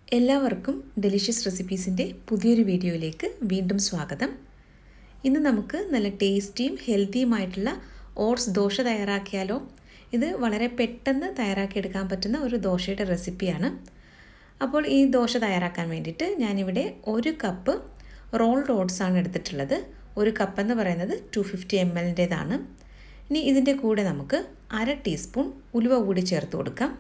എല്ലാവർക്കും ഡെലിഷ്യസ് റെസിപ്പീസിൻ്റെ പുതിയൊരു വീഡിയോയിലേക്ക് വീണ്ടും സ്വാഗതം ഇന്ന് നമുക്ക് നല്ല ടേസ്റ്റിയും ഹെൽത്തിയുമായിട്ടുള്ള ഓട്സ് ദോശ തയ്യാറാക്കിയാലോ ഇത് വളരെ പെട്ടെന്ന് തയ്യാറാക്കിയെടുക്കാൻ പറ്റുന്ന ഒരു ദോശയുടെ റെസിപ്പിയാണ് അപ്പോൾ ഈ ദോശ തയ്യാറാക്കാൻ വേണ്ടിയിട്ട് ഞാനിവിടെ ഒരു കപ്പ് റോൾഡ് ഓട്സ് ആണ് എടുത്തിട്ടുള്ളത് ഒരു കപ്പ് എന്ന് പറയുന്നത് ടു ഫിഫ്റ്റി എം എല്ലിൻ്റേതാണ് ഇനി ഇതിൻ്റെ കൂടെ നമുക്ക് അര ടീസ്പൂൺ ഉലുവ കൂടി ചേർത്ത് കൊടുക്കാം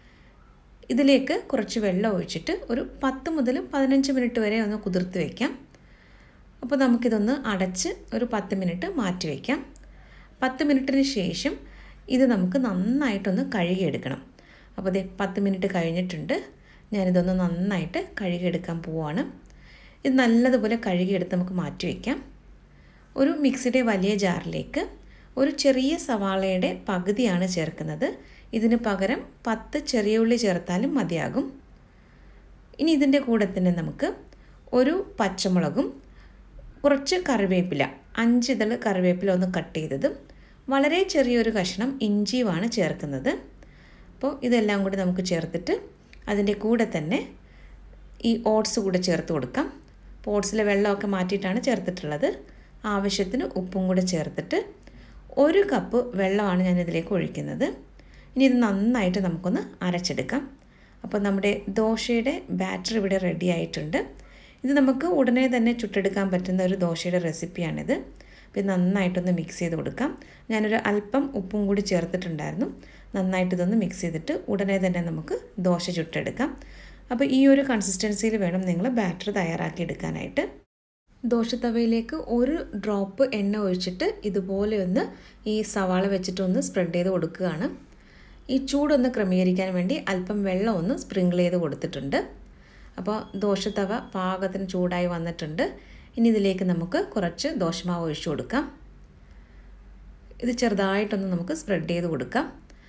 ഇതിലേക്ക് കുറച്ച് വെള്ളം ഒഴിച്ചിട്ട് ഒരു പത്ത് മുതൽ പതിനഞ്ച് മിനിറ്റ് വരെ ഒന്ന് കുതിർത്ത് വയ്ക്കാം അപ്പോൾ നമുക്കിതൊന്ന് അടച്ച് ഒരു പത്ത് മിനിറ്റ് മാറ്റി വയ്ക്കാം പത്ത് മിനിറ്റിന് ശേഷം ഇത് നമുക്ക് നന്നായിട്ടൊന്ന് കഴുകിയെടുക്കണം അപ്പോൾ അതേ പത്ത് മിനിറ്റ് കഴിഞ്ഞിട്ടുണ്ട് ഞാനിതൊന്ന് നന്നായിട്ട് കഴുകിയെടുക്കാൻ പോവാണ് ഇത് നല്ലതുപോലെ കഴുകിയെടുത്ത് നമുക്ക് മാറ്റി വയ്ക്കാം ഒരു മിക്സിയുടെ വലിയ ജാറിലേക്ക് ഒരു ചെറിയ സവാളയുടെ പകുതിയാണ് ചേർക്കുന്നത് ഇതിന് പകരം പത്ത് ചെറിയ ഉള്ളി ചേർത്താലും മതിയാകും ഇനി ഇതിൻ്റെ കൂടെ തന്നെ നമുക്ക് ഒരു പച്ചമുളകും കുറച്ച് കറിവേപ്പില അഞ്ച് ഇതൾ കറിവേപ്പില ഒന്ന് കട്ട് ചെയ്തതും വളരെ ചെറിയൊരു കഷ്ണം ഇഞ്ചിയുമാണ് ചേർക്കുന്നത് അപ്പോൾ ഇതെല്ലാം കൂടി നമുക്ക് ചേർത്തിട്ട് അതിൻ്റെ കൂടെ തന്നെ ഈ ഓട്സ് കൂടെ ചേർത്ത് കൊടുക്കാം അപ്പോൾ ഓട്സിലെ വെള്ളമൊക്കെ മാറ്റിയിട്ടാണ് ചേർത്തിട്ടുള്ളത് ആവശ്യത്തിന് ഉപ്പും കൂടെ ചേർത്തിട്ട് ഒരു കപ്പ് വെള്ളമാണ് ഞാൻ ഇതിലേക്ക് ഒഴിക്കുന്നത് ഇനി ഇത് നന്നായിട്ട് നമുക്കൊന്ന് അരച്ചെടുക്കാം അപ്പോൾ നമ്മുടെ ദോശയുടെ ബാറ്റർ ഇവിടെ റെഡി ആയിട്ടുണ്ട് ഇത് നമുക്ക് ഉടനെ തന്നെ ചുട്ടെടുക്കാൻ പറ്റുന്ന ഒരു ദോശയുടെ റെസിപ്പിയാണിത് അപ്പോൾ ഇത് നന്നായിട്ടൊന്ന് മിക്സ് ചെയ്ത് കൊടുക്കാം ഞാനൊരു അല്പം ഉപ്പും കൂടി ചേർത്തിട്ടുണ്ടായിരുന്നു നന്നായിട്ട് ഇതൊന്ന് മിക്സ് ചെയ്തിട്ട് ഉടനെ തന്നെ നമുക്ക് ദോശ ചുട്ടെടുക്കാം അപ്പോൾ ഈ ഒരു കൺസിസ്റ്റൻസിയിൽ വേണം നിങ്ങൾ ബാറ്റർ തയ്യാറാക്കി എടുക്കാനായിട്ട് ദോശത്തവയിലേക്ക് ഒരു ഡ്രോപ്പ് എണ്ണ ഒഴിച്ചിട്ട് ഇതുപോലെ ഒന്ന് ഈ സവാള വെച്ചിട്ടൊന്ന് സ്പ്രെഡ് ചെയ്ത് കൊടുക്കുകയാണ് ഈ ചൂടൊന്ന് ക്രമീകരിക്കാൻ വേണ്ടി അല്പം വെള്ളം ഒന്ന് സ്പ്രിങ്കിൾ ചെയ്ത് കൊടുത്തിട്ടുണ്ട് അപ്പോൾ ദോശത്തവ പാകത്തിന് ചൂടായി വന്നിട്ടുണ്ട് ഇനി ഇതിലേക്ക് നമുക്ക് കുറച്ച് ദോശമാവ് ഒഴിച്ചു കൊടുക്കാം ഇത് ചെറുതായിട്ടൊന്ന് നമുക്ക് സ്പ്രെഡ് ചെയ്ത് കൊടുക്കാം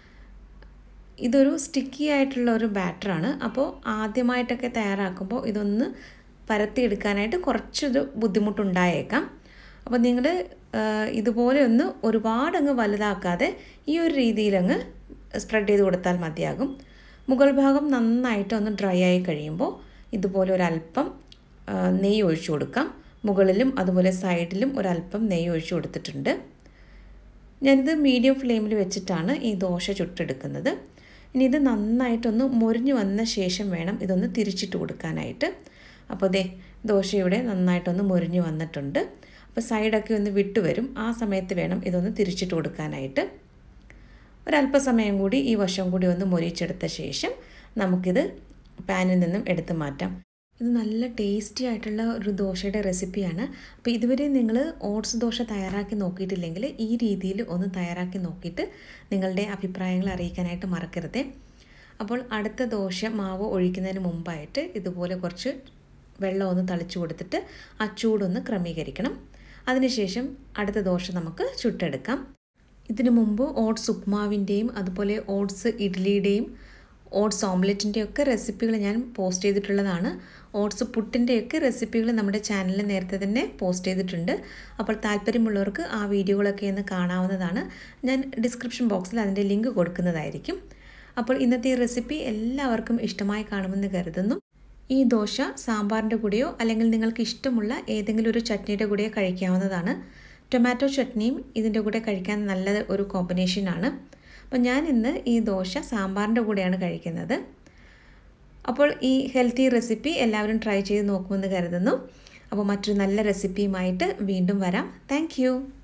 ഇതൊരു സ്റ്റിക്കി ആയിട്ടുള്ള ഒരു ബാറ്ററാണ് അപ്പോൾ ആദ്യമായിട്ടൊക്കെ തയ്യാറാക്കുമ്പോൾ ഇതൊന്ന് പരത്തിയെടുക്കാനായിട്ട് കുറച്ചൊരു ബുദ്ധിമുട്ടുണ്ടായേക്കാം അപ്പോൾ നിങ്ങൾ ഇതുപോലെ ഒന്ന് ഒരുപാടങ്ങ് വലുതാക്കാതെ ഈ ഒരു രീതിയിലങ്ങ് സ്പ്രെഡ് ചെയ്ത് കൊടുത്താൽ മതിയാകും മുകൾ ഭാഗം നന്നായിട്ട് ഒന്ന് ഡ്രൈ ആയി കഴിയുമ്പോൾ ഇതുപോലെ ഒരല്പം നെയ്യ് ഒഴിച്ചു കൊടുക്കാം മുകളിലും അതുപോലെ സൈഡിലും ഒരല്പം നെയ്യ് ഒഴിച്ചു കൊടുത്തിട്ടുണ്ട് ഞാനിത് മീഡിയം ഫ്ലെയിമിൽ വെച്ചിട്ടാണ് ഈ ദോശ ചുട്ടെടുക്കുന്നത് ഇനി ഇത് നന്നായിട്ടൊന്ന് മുരിഞ്ഞു വന്ന ശേഷം വേണം ഇതൊന്ന് തിരിച്ചിട്ട് കൊടുക്കാനായിട്ട് അപ്പോൾ ദേ ദോശയുടെ നന്നായിട്ടൊന്ന് മുരിഞ്ഞു വന്നിട്ടുണ്ട് അപ്പോൾ സൈഡൊക്കെ ഒന്ന് വിട്ടു വരും ആ സമയത്ത് വേണം ഇതൊന്ന് തിരിച്ചിട്ട് കൊടുക്കാനായിട്ട് ഒരല്പസമയം കൂടി ഈ വശം കൂടി ഒന്ന് മൊരിച്ചെടുത്ത ശേഷം നമുക്കിത് പാനിൽ നിന്നും എടുത്ത് മാറ്റാം ഇത് നല്ല ടേസ്റ്റി ആയിട്ടുള്ള ഒരു ദോശയുടെ റെസിപ്പിയാണ് അപ്പോൾ ഇതുവരെ നിങ്ങൾ ഓട്സ് ദോശ തയ്യാറാക്കി നോക്കിയിട്ടില്ലെങ്കിൽ ഈ രീതിയിൽ ഒന്ന് തയ്യാറാക്കി നോക്കിയിട്ട് നിങ്ങളുടെ അഭിപ്രായങ്ങൾ അറിയിക്കാനായിട്ട് മറക്കരുതേ അപ്പോൾ അടുത്ത ദോശ മാവ് ഒഴിക്കുന്നതിന് മുമ്പായിട്ട് ഇതുപോലെ കുറച്ച് വെള്ളം ഒന്ന് തളിച്ചു കൊടുത്തിട്ട് ആ ചൂടൊന്ന് ക്രമീകരിക്കണം അതിനുശേഷം അടുത്ത ദോശ നമുക്ക് ചുട്ടെടുക്കാം ഇതിനു മുമ്പ് ഓട്സ് ഉപ്മാവിൻ്റെയും അതുപോലെ ഓട്സ് ഇഡ്ഡലിയുടെയും ഓട്സ് ഓംലെറ്റിൻ്റെ ഒക്കെ റെസിപ്പികൾ ഞാൻ പോസ്റ്റ് ചെയ്തിട്ടുള്ളതാണ് ഓട്സ് പുട്ടിൻ്റെയൊക്കെ റെസിപ്പികൾ നമ്മുടെ ചാനലിൽ നേരത്തെ തന്നെ പോസ്റ്റ് ചെയ്തിട്ടുണ്ട് അപ്പോൾ താല്പര്യമുള്ളവർക്ക് ആ വീഡിയോകളൊക്കെ ഒന്ന് കാണാവുന്നതാണ് ഞാൻ ഡിസ്ക്രിപ്ഷൻ ബോക്സിൽ അതിൻ്റെ ലിങ്ക് കൊടുക്കുന്നതായിരിക്കും അപ്പോൾ ഇന്നത്തെ ഈ റെസിപ്പി എല്ലാവർക്കും ഇഷ്ടമായി കാണുമെന്ന് കരുതുന്നു ഈ ദോശ സാമ്പാറിൻ്റെ കൂടെയോ അല്ലെങ്കിൽ നിങ്ങൾക്ക് ഇഷ്ടമുള്ള ഏതെങ്കിലും ഒരു ചട്നിയുടെ കൂടെയോ കഴിക്കാവുന്നതാണ് ടൊമാറ്റോ ചട്നിയും ഇതിൻ്റെ കൂടെ കഴിക്കാൻ നല്ല ഒരു കോമ്പിനേഷനാണ് അപ്പോൾ ഞാൻ ഇന്ന് ഈ ദോശ സാമ്പാറിൻ്റെ കൂടെയാണ് കഴിക്കുന്നത് അപ്പോൾ ഈ ഹെൽത്തി റെസിപ്പി എല്ലാവരും ട്രൈ ചെയ്ത് നോക്കുമെന്ന് കരുതുന്നു അപ്പോൾ മറ്റൊരു നല്ല റെസിപ്പിയുമായിട്ട് വീണ്ടും വരാം താങ്ക്